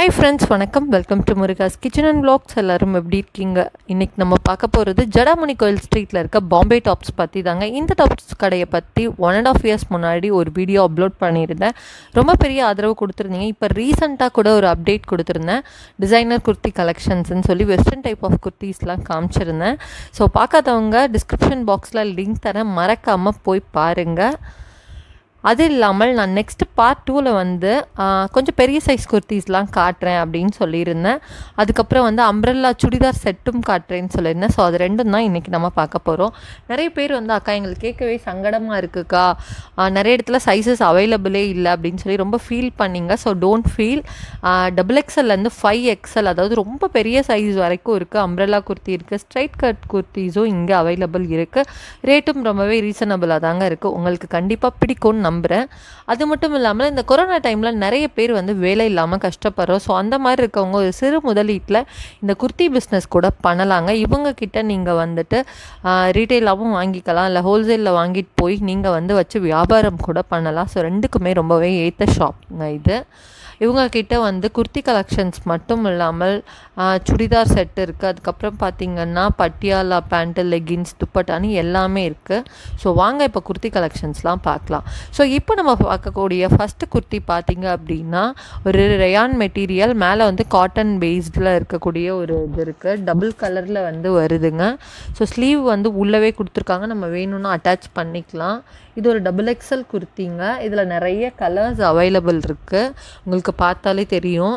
hi friends வணக்கம் welcome to Muruga's kitchen and vlogs எல்லாரும் எப்படி இருக்கீங்க இன்னைக்கு நம்ம பார்க்க போகிறது ஜடாமணி கோயில் ஸ்ட்ரீட்டில் இருக்க பாம்பே டாப்ஸ் பற்றி தாங்க இந்த டாப்ஸ் கடையை பற்றி ஒன் அண்ட் ஆஃப் இயர்ஸ் முன்னாடி ஒரு வீடியோ அப்லோட் பண்ணியிருந்தேன் ரொம்ப பெரிய ஆதரவு கொடுத்துருந்தீங்க இப்போ ரீசெண்டாக கூட ஒரு அப்டேட் கொடுத்துருந்தேன் டிசைனர் குர்த்தி கலெக்ஷன்ஸ்னு சொல்லி வெஸ்டர்ன் டைப் ஆஃப் குர்த்திஸ்லாம் காமிச்சிருந்தேன் ஸோ பார்க்காதவங்க டிஸ்கிரிப்ஷன் பாக்ஸில் லிங்க் தரேன் மறக்காமல் போய் பாருங்கள் அது இல்லாமல் நான் நெக்ஸ்ட் பார்ட் டூவில் வந்து ஆ, கொஞ்சம் பெரிய சைஸ் குர்த்திஸ்லாம் காட்டுறேன் அப்படின்னு சொல்லியிருந்தேன் அதுக்கப்புறம் வந்து அம்ப்ரெல்லா சுடிதார் செட்டும் காட்டுறேன்னு சொல்லியிருந்தேன் ஸோ அது ரெண்டும் தான் இன்றைக்கி நம்ம பார்க்க போகிறோம் நிறைய பேர் வந்து அக்கா எங்களுக்கு கேட்கவே சங்கடமாக இருக்குக்கா ஆ, நிறைய இடத்துல சைஸஸ் அவைலபிளே இல்லை அப்படின்னு சொல்லி ரொம்ப ஃபீல் பண்ணீங்க ஸோ டோன்ட் ஃபீல் டபுள் எக்ஸ்எல்லேருந்து ஃபைவ் எக்ஸ்எல் அதாவது ரொம்ப பெரிய சைஸ் வரைக்கும் இருக்குது அம்ப்ரெல்லா குர்த்தி இருக்குது ஸ்ட்ரைட் கட் குர்த்திஸும் இங்கே அவைலபிள் இருக்குது ரேட்டும் ரொம்பவே ரீசனபிளாக தாங்க இருக்குது உங்களுக்கு கண்டிப்பாக பிடிக்கும்னு நம்புகிறேன் அது மட்டும் இல்லாமல் இந்த கொரோனா டைமில் நிறைய பேர் வந்து வேலை இல்லாமல் கஷ்டப்படுறோம் ஸோ அந்த மாதிரி இருக்கவங்க ஒரு சிறு முதலீட்டில் இந்த குர்த்தி பிஸ்னஸ் கூட பண்ணலாங்க இவங்க கிட்ட நீங்கள் வந்துட்டு ரீட்டெயிலாகவும் வாங்கிக்கலாம் இல்லை ஹோல்சேலில் வாங்கிட்டு போய் நீங்கள் வந்து வச்சு வியாபாரம் கூட பண்ணலாம் ஸோ ரெண்டுக்குமே ரொம்பவே ஏற்ற ஷாப்புங்க இது இவங்க கிட்ட வந்து குர்த்தி கலெக்ஷன்ஸ் மட்டும் இல்லாமல் ஆ, சுடிதார் செட் இருக்குது அதுக்கப்புறம் பார்த்தீங்கன்னா பட்டியாலா பேண்ட்டு லெகின்ஸ் துப்பட்டான்னு எல்லாமே இருக்குது ஸோ வாங்க இப்போ குர்த்தி கலெக்ஷன்ஸ்லாம் பார்க்கலாம் ஸோ இப்போ நம்ம பார்க்கக்கூடிய ஃபஸ்ட்டு குர்த்தி பார்த்தீங்க அப்படின்னா ஒரு ரயான் மெட்டீரியல் மேலே வந்து காட்டன் பேஸ்டில் இருக்கக்கூடிய ஒரு இது இருக்குது டபுள் கலரில் வந்து வருதுங்க ஸோ ஸ்லீவ் வந்து உள்ளவே கொடுத்துருக்காங்க நம்ம வேணும்னா அட்டாச் பண்ணிக்கலாம் இது ஒரு டபுள் எக்ஸல் குர்த்திங்க இதில் நிறைய கலர்ஸ் அவைலபிள் இருக்குது உங்களுக்கு பார்த்தாலே தெரியும்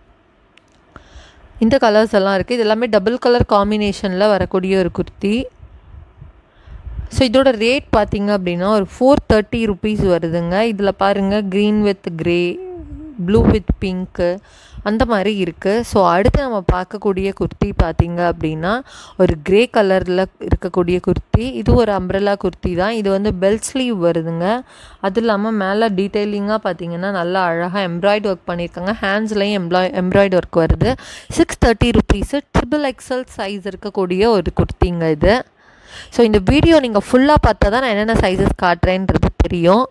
இந்த கலர்ஸ் எல்லாம் இருக்குது இது எல்லாமே டபுள் கலர் காம்பினேஷனில் வரக்கூடிய ஒரு குர்த்தி ஸோ இதோட ரேட் பார்த்தீங்க அப்படின்னா ஒரு ஃபோர் தேர்ட்டி ருபீஸ் வருதுங்க இதில் பாருங்கள் green with grey blue with pink அந்த மாதிரி இருக்குது ஸோ அடுத்து நம்ம பார்க்கக்கூடிய குர்த்தி பார்த்தீங்க அப்படின்னா ஒரு கிரே கலரில் இருக்கக்கூடிய குர்த்தி இது ஒரு அம்ப்ரெல்லா குர்த்தி தான் இது வந்து பெல் ஸ்லீவ் வருதுங்க அது இல்லாமல் மேலே டீட்டெயிலிங்காக பார்த்தீங்கன்னா நல்லா அழகாக எம்ப்ராய்டு ஒர்க் பண்ணியிருக்காங்க ஹேண்ட்ஸ்லேயும் எம்ப்ளாய் எம்ப்ராய்டு ஒர்க் வருது six thirty rupees triple XL size இருக்கக்கூடிய ஒரு குர்த்திங்க இது ஸோ இந்த வீடியோ நீங்கள் ஃபுல்லாக பார்த்தா தான் நான் என்னென்ன சைஸஸ் காட்டுறேன்றது தெரியும்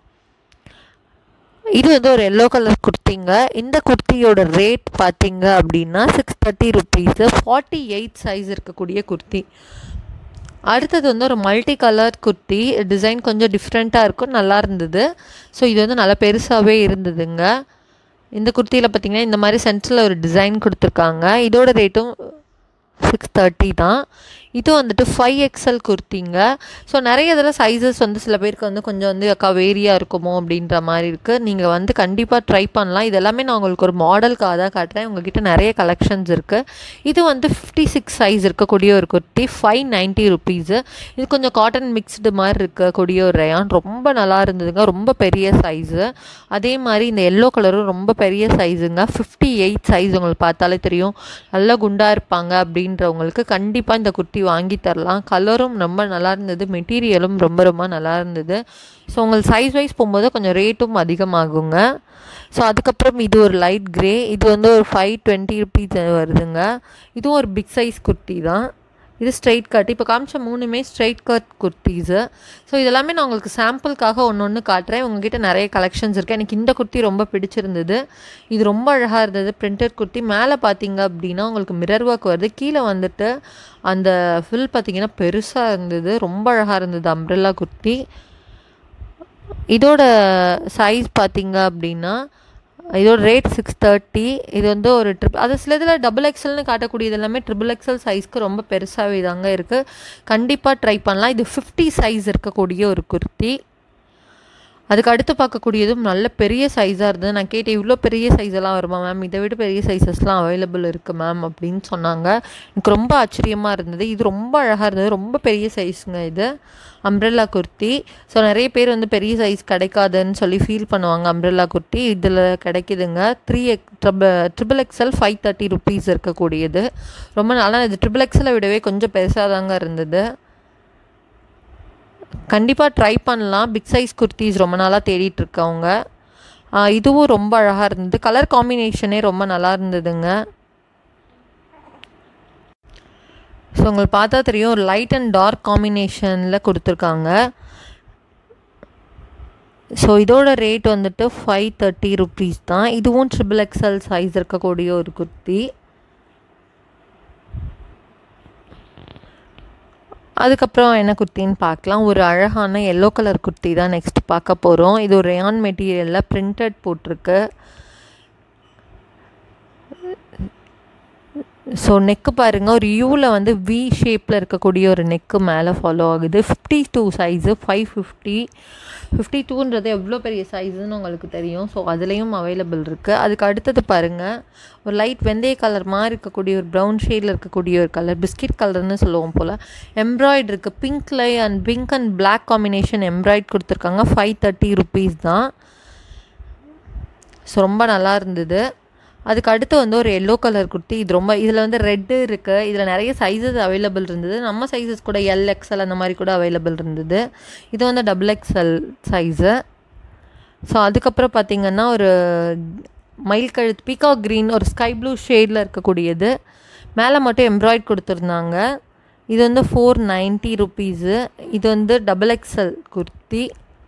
இது வந்து ஒரு எல்லோ கலர் குர்த்திங்க இந்த குர்த்தியோட ரேட் பார்த்தீங்க அப்படின்னா six thirty rupees forty eight size இருக்கக்கூடிய குர்த்தி அடுத்தது வந்து ஒரு மல்டி கலர் குர்த்தி டிசைன் கொஞ்சம் டிஃப்ரெண்ட்டாக இருக்கும் நல்லா இருந்தது ஸோ இது வந்து நல்லா பெருசாகவே இருந்ததுங்க இந்த குர்த்தியில் பார்த்தீங்கன்னா இந்த மாதிரி சென்டரில் ஒரு டிசைன் கொடுத்துருக்காங்க இதோட ரேட்டும் சிக்ஸ் தேர்ட்டி தான் இது வந்துட்டு ஃபைவ் எக்ஸல் குர்த்திங்க ஸோ நிறைய இதில் சைஸஸ் வந்து சில பேருக்கு வந்து கொஞ்சம் வந்து அக்கா வேரியாக இருக்குமோ அப்படின்ற மாதிரி இருக்குது நீங்கள் வந்து கண்டிப்பாக ட்ரை பண்ணலாம் இது எல்லாமே நான் உங்களுக்கு ஒரு மாடலுக்காக தான் காட்டுறேன் உங்ககிட்ட நிறைய கலெக்ஷன்ஸ் இருக்குது இது வந்து ஃபிஃப்டி சிக்ஸ் சைஸ் இருக்கக்கூடிய ஒரு குர்த்தி ஃபைவ் நைன்ட்டி ருபீஸு இது கொஞ்சம் காட்டன் மிக்ஸ்டு மாதிரி இருக்கக்கூடிய ஒரு ரயான் ரொம்ப நல்லா இருந்ததுங்க ரொம்ப பெரிய சைஸு அதே மாதிரி இந்த எல்லோ கலரும் ரொம்ப பெரிய சைஸுங்க ஃபிஃப்டி எயிட் சைஸ் உங்களுக்கு பார்த்தாலே தெரியும் நல்லா குண்டாக இருப்பாங்க அப்படின்றவங்களுக்கு கண்டிப்பாக இந்த குர்த்தி வாங்கி தரலாம் கலரும் ரொம்ப நல்லா இருந்தது மெட்டீரியலும் ரொம்ப ரொம்ப நல்லா இருந்தது ஸோ உங்களுக்கு சைஸ் வைஸ் போகும்போது கொஞ்சம் ரேட்டும் அதிகமாகுங்க ஸோ அதுக்கப்புறம் இது ஒரு லைட் கிரே இது வந்து ஒரு ஃபைவ் டுவெண்ட்டி ருபீஸ் வருதுங்க இதுவும் ஒரு பிக் சைஸ் குர்த்தி தான் இது ஸ்ட்ரைட் கட் இப்போ காமிச்ச மூணுமே ஸ்ட்ரைட் கட் குர்த்திஸு ஸோ இதெல்லாமே நான் உங்களுக்கு சாம்பிளுக்காக ஒன்று ஒன்று காட்டுறேன் உங்ககிட்ட நிறைய கலெக்ஷன்ஸ் இருக்குது எனக்கு இந்த குர்த்தி ரொம்ப பிடிச்சிருந்தது இது ரொம்ப அழகாக இருந்தது பிரிண்டட் குர்த்தி மேலே பார்த்தீங்க அப்படின்னா உங்களுக்கு மிரர் ஒர்க் வருது கீழே வந்துட்டு அந்த ஃபில் பார்த்தீங்கன்னா பெருசாக இருந்தது ரொம்ப அழகாக இருந்தது அம்ப்ரெல்லா குர்த்தி இதோட சைஸ் பார்த்தீங்க அப்படின்னா இதோட ரேட் சிக்ஸ் தேர்ட்டி இது வந்து ஒரு ட்ரிப் அது சில இதில் டபுள் எக்ஸல்னு காட்டக்கூடியது எல்லாமே ட்ரிபிள் எக்ஸல் சைஸ்க்கு ரொம்ப பெருசாகவே தாங்க இருக்குது கண்டிப்பாக ட்ரை பண்ணலாம் இது ஃபிஃப்டி சைஸ் இருக்கக்கூடிய ஒரு குர்த்தி அதுக்கு அடுத்து பார்க்கக்கூடியதும் நல்ல பெரிய சைஸாக இருந்தது நான் கேட்டேன் இவ்வளோ பெரிய சைஸ் எல்லாம் வருமா மேம் இதை விட பெரிய சைஸஸ்லாம் அவைலபிள் இருக்குது மேம் அப்படின்னு சொன்னாங்க எனக்கு ரொம்ப ஆச்சரியமாக இருந்தது இது ரொம்ப அழகாக இருந்தது ரொம்ப பெரிய சைஸுங்க இது அம்ப்ரெல்லா குர்த்தி ஸோ நிறைய பேர் வந்து பெரிய சைஸ் கிடைக்காதுன்னு சொல்லி ஃபீல் பண்ணுவாங்க அம்ப்ரெல்லா குர்த்தி இதில் கிடைக்குதுங்க த்ரீ எக் triple triple XL five thirty rupees இருக்கக்கூடியது ரொம்ப நல்லா இது ட்ரிபிள் எக்ஸலை விடவே கொஞ்சம் பெருசாக தாங்க இருந்தது கண்டிப்பாக ட்ரை பண்ணலாம் பிக் சைஸ் குர்த்திஸ் ரொம்ப நாளாக தேடிட்டு இருக்கவங்க ஆ, இதுவும் ரொம்ப அழகாக இருந்தது கலர் காம்பினேஷனே ரொம்ப நல்லா இருந்ததுங்க ஸோ உங்களுக்கு பார்த்தா தெரியும் ஒரு லைட் அண்ட் டார்க் காம்பினேஷனில் கொடுத்துருக்காங்க ஸோ இதோட ரேட் வந்துட்டு ஃபைவ் தேர்ட்டி ருபீஸ் தான் இதுவும் ட்ரிபிள் எக்ஸ்எல் சைஸ் இருக்கக்கூடிய ஒரு குர்த்தி அதுக்கப்புறம் என்ன குர்த்தின்னு பார்க்கலாம் ஒரு அழகான எல்லோ கலர் குர்த்தி தான் நெக்ஸ்ட் பார்க்க போகிறோம் இது ஒரு ரேயான் மெட்டீரியலில் பிரிண்டட் போட்டிருக்கு ஸோ நெக்கு பாருங்கள் ஒரு யூவில் வந்து வி ஷேப்பில் இருக்கக்கூடிய ஒரு நெக்கு மேலே ஃபாலோ ஆகுது fifty two size five fifty fifty டூன்றது எவ்வளோ பெரிய சைஸுன்னு உங்களுக்கு தெரியும் ஸோ அதுலேயும் அவைலபிள் இருக்குது அதுக்கு அடுத்தது பாருங்கள் ஒரு லைட் வெந்தய கலர் மாதிரி இருக்கக்கூடிய ஒரு ப்ரௌன் ஷேடில் இருக்கக்கூடிய ஒரு கலர் பிஸ்கட் கலர்னு சொல்லுவோம் போல் எம்ப்ராய்டு இருக்குது பிங்க்ல and pink and black combination embroider கொடுத்துருக்காங்க ஃபைவ் தேர்ட்டி ருபீஸ் தான் ஸோ ரொம்ப நல்லா இருந்தது அதுக்கு அடுத்து வந்து ஒரு எல்லோ கலர் குர்த்தி இது ரொம்ப இதில் வந்து ரெட்டு இருக்குது இதில் நிறைய சைஸஸ் அவைலபிள் இருந்தது நம்ம சைஸஸ் கூட எல் எக்ஸ்எல் அந்த மாதிரி கூட அவைலபிள் இருந்தது இது வந்து டபுள் எக்ஸ்எல் சைஸு ஸோ அதுக்கப்புறம் பார்த்திங்கன்னா ஒரு மயில் கழுத்து பீகா க்ரீன் ஒரு ஸ்கை ப்ளூ ஷேடில் இருக்கக்கூடியது மேலே மட்டும் எம்ப்ராய்ட் கொடுத்துருந்தாங்க இது வந்து ஃபோர் நைன்ட்டி ருபீஸு இது வந்து டபுள் எக்ஸ்எல் குர்த்தி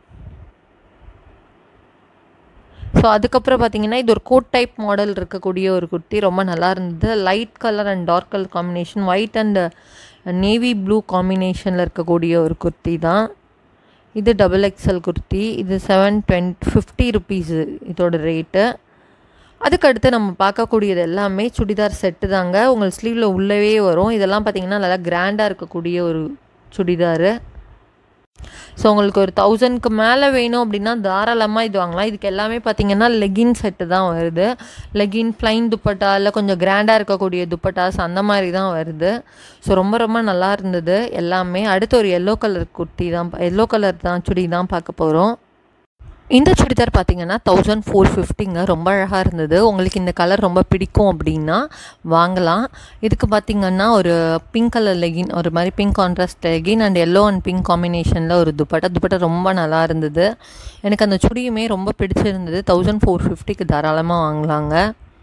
ஸோ அதுக்கப்புறம் பார்த்தீங்கன்னா இது ஒரு கோட் டைப் மாடல் இருக்கக்கூடிய ஒரு குர்த்தி ரொம்ப நல்லா இருந்தது light colour and dark colour combination white and navy blue காம்பினேஷனில் இருக்கக்கூடிய ஒரு குர்த்தி தான் இது டபுள் எக்ஸ்எல் குர்த்தி இது செவன் டுவெண்ட் ஃபிஃப்டி ருபீஸு இதோட ரேட்டு அதுக்கடுத்து நம்ம பார்க்கக்கூடியது எல்லாமே சுடிதார் செட்டு தாங்க உங்கள் ஸ்லீவில் உள்ளவே வரும் இதெல்லாம் பார்த்திங்கன்னா நல்லா கிராண்டாக இருக்கக்கூடிய ஒரு சுடிதாரு ஸோ உங்களுக்கு ஒரு தௌசண்ட்க்கு மேலே வேணும் அப்படின்னா தாராளமாக இது வாங்கலாம் இதுக்கு எல்லாமே பார்த்தீங்கன்னா லெகின் செட்டு தான் வருது லெகின் ப்ளைன் துப்பட்டா இல்லை கொஞ்சம் கிராண்டாக இருக்கக்கூடிய துப்பட்டாஸ் அந்த மாதிரி தான் வருது ஸோ ரொம்ப ரொம்ப நல்லா இருந்தது எல்லாமே அடுத்து ஒரு எல்லோ கலர் குர்த்தி தான் எல்லோ கலர் தான் சுடி தான் பார்க்க போகிறோம் இந்த சுடிதார் பார்த்தீங்கன்னா தௌசண்ட் ஃபோர் ஃபிஃப்டிங்க ரொம்ப அழகாக இருந்தது உங்களுக்கு இந்த கலர் ரொம்ப பிடிக்கும் அப்படின்னா வாங்கலாம் இதுக்கு பார்த்தீங்கன்னா ஒரு பிங்க் கலர் லெகின் ஒரு மாதிரி pink contrast legging and yellow and pink காம்பினேஷனில் ஒரு துப்பட்டா துப்பட்டா ரொம்ப நல்லா இருந்தது எனக்கு அந்த சுடியுமே ரொம்ப பிடிச்சிருந்தது தௌசண்ட் ஃபோர் ஃபிஃப்டிக்கு தாராளமாக வாங்கலாங்க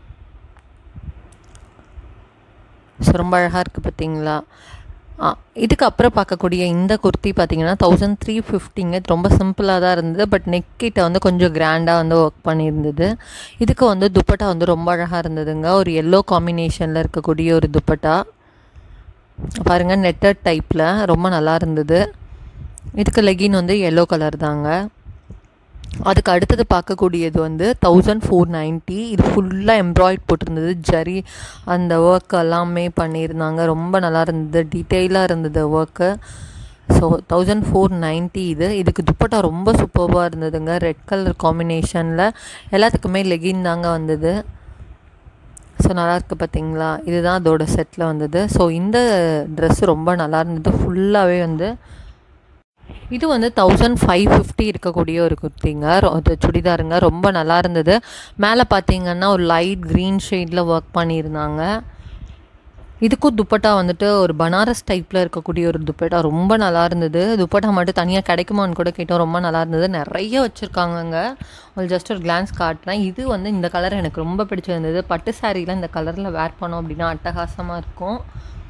ஸோ ரொம்ப அழகாக இருக்குது பார்த்தீங்களா இதுக்கு அப்புறம் பார்க்கக்கூடிய இந்த குர்த்தி பார்த்தீங்கன்னா தௌசண்ட் த்ரீ ஃபிஃப்டிங்க ரொம்ப சிம்பிளாக தான் இருந்தது பட் நெக் கிட்ட வந்து கொஞ்சம் கிராண்டாக வந்து ஒர்க் பண்ணியிருந்தது இதுக்கு வந்து துப்பட்டா வந்து ரொம்ப அழகாக இருந்ததுங்க ஒரு எல்லோ காம்பினேஷனில் இருக்கக்கூடிய ஒரு துப்பட்டா பாருங்கள் நெட்டட் டைப்பில் ரொம்ப நல்லா இருந்தது இதுக்கு லெகின் வந்து எல்லோ கலர் தாங்க அதுக்கு அடுத்தது பார்க்கக்கூடியது வந்து தௌசண்ட் ஃபோர் நைன்ட்டி இது ஃபுல்லாக எம்ப்ராய்ட் போட்டிருந்தது ஜரி அந்த ஒர்க் எல்லாமே பண்ணியிருந்தாங்க ரொம்ப நல்லா இருந்தது டீட்டெயிலாக இருந்தது work so thousand four ninety இது இதுக்கு துப்பட்டா ரொம்ப சூப்பர்பாக இருந்ததுங்க ரெட் கலர் காம்பினேஷனில் எல்லாத்துக்குமே லெகின் தாங்க வந்தது ஸோ நல்லாயிருக்கு பார்த்தீங்களா இதுதான் அதோட செட்டில் வந்தது ஸோ இந்த ட்ரெஸ் ரொம்ப நல்லா இருந்தது ஃபுல்லாகவே வந்து இது வந்து தௌசண்ட் ஃபைவ் ஃபிஃப்டி இருக்கக்கூடிய ஒரு குர்த்திங்க அது சுடிதாருங்க ரொம்ப நல்லா இருந்தது மேலே பார்த்தீங்கன்னா ஒரு லைட் க்ரீன் ஷேடில் ஒர்க் பண்ணியிருந்தாங்க இதுக்கும் துப்பட்டா வந்துட்டு ஒரு பனாரஸ் டைப்பில் இருக்கக்கூடிய ஒரு துப்பட்டா ரொம்ப நல்லா இருந்தது துப்பட்டா மட்டும் தனியாக கிடைக்குமான்னு கூட கேட்டோம் ரொம்ப நல்லா இருந்தது நிறைய வச்சுருக்காங்கங்க உங்களுக்கு ஜஸ்ட் ஒரு கிளான்ஸ் காட்டுறேன் இது வந்து இந்த கலர் எனக்கு ரொம்ப பிடிச்சிருந்தது பட்டு சாரீலாம் இந்த கலரில் வேர் பண்ணோம் அப்படின்னா அட்டகாசமாக இருக்கும்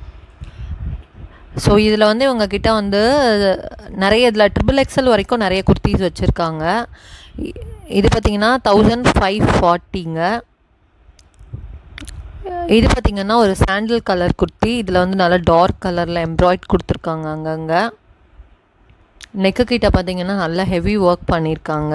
ஸோ இதில் வந்து இவங்க கிட்ட வந்து நிறைய இதில் ட்ரிபிள் எக்ஸல் வரைக்கும் நிறைய குர்த்திஸ் வச்சுருக்காங்க இது பார்த்திங்கன்னா தௌசண்ட் ஃபைவ் ஃபார்ட்டிங்க இது பார்த்திங்கன்னா ஒரு சாண்டில் கலர் குர்த்தி இதில் வந்து நல்லா டார்க் கலரில் எம்ப்ராய்ட் கொடுத்துருக்காங்க அங்கங்கே நெக்கு கிட்ட பார்த்தீங்கன்னா நல்லா ஹெவி ஒர்க் பண்ணியிருக்காங்க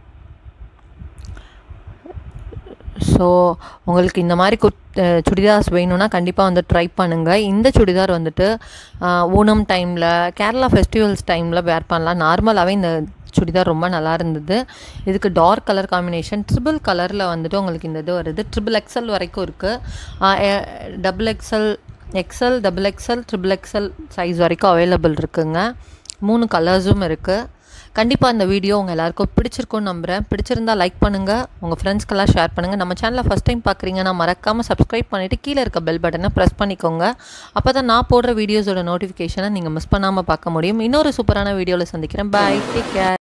ஸோ உங்களுக்கு இந்த மாதிரி குட் சுடிதார்ஸ் வேணும்னா கண்டிப்பாக வந்து ட்ரை பண்ணுங்கள் இந்த சுடிதார் வந்துட்டு ஊனம் டைமில் கேரளா ஃபெஸ்டிவல்ஸ் டைமில் வேர் பண்ணலாம் நார்மலாகவே இந்த சுடிதார் ரொம்ப நல்லா இருந்தது இதுக்கு டார்க் கலர் காம்பினேஷன் ட்ரிபிள் கலரில் வந்துட்டு உங்களுக்கு இந்த இது வருது ட்ரிபிள் எக்ஸல் வரைக்கும் இருக்குது double XL XL double XL triple XL size வரைக்கும் அவைலபிள் இருக்குங்க மூணு கலர்ஸும் இருக்குது கண்டிப்பாக இந்த வீடியோ உங்கள் எல்லாருக்கும் பிடிச்சிருக்கும்னு நம்புகிறேன் பிடிச்சிருந்தா லைக் பண்ணுங்கள் உங்கள் ஃப்ரெண்ட்ஸ்க்கெல்லாம் ஷேர் பண்ணுங்கள் நம்ம சேனலை ஃபஸ்ட் டைம் பார்க்குறீங்கன்னா மறக்காமல் சப்ஸ்கிரைப் பண்ணிவிட்டு கீழே இருக்க பெல் பட்டனை ப்ரெஸ் பண்ணிக்கோங்க அப்போ தான் நான் போடுற வீடியோஸோட நோட்டிஃபிகேஷனை நீங்கள் மிஸ் பண்ணாமல் பார்க்க முடியும் இன்னொரு சூப்பரான வீடியோவில் சந்திக்கிறேன் பாய் டேக் கேர்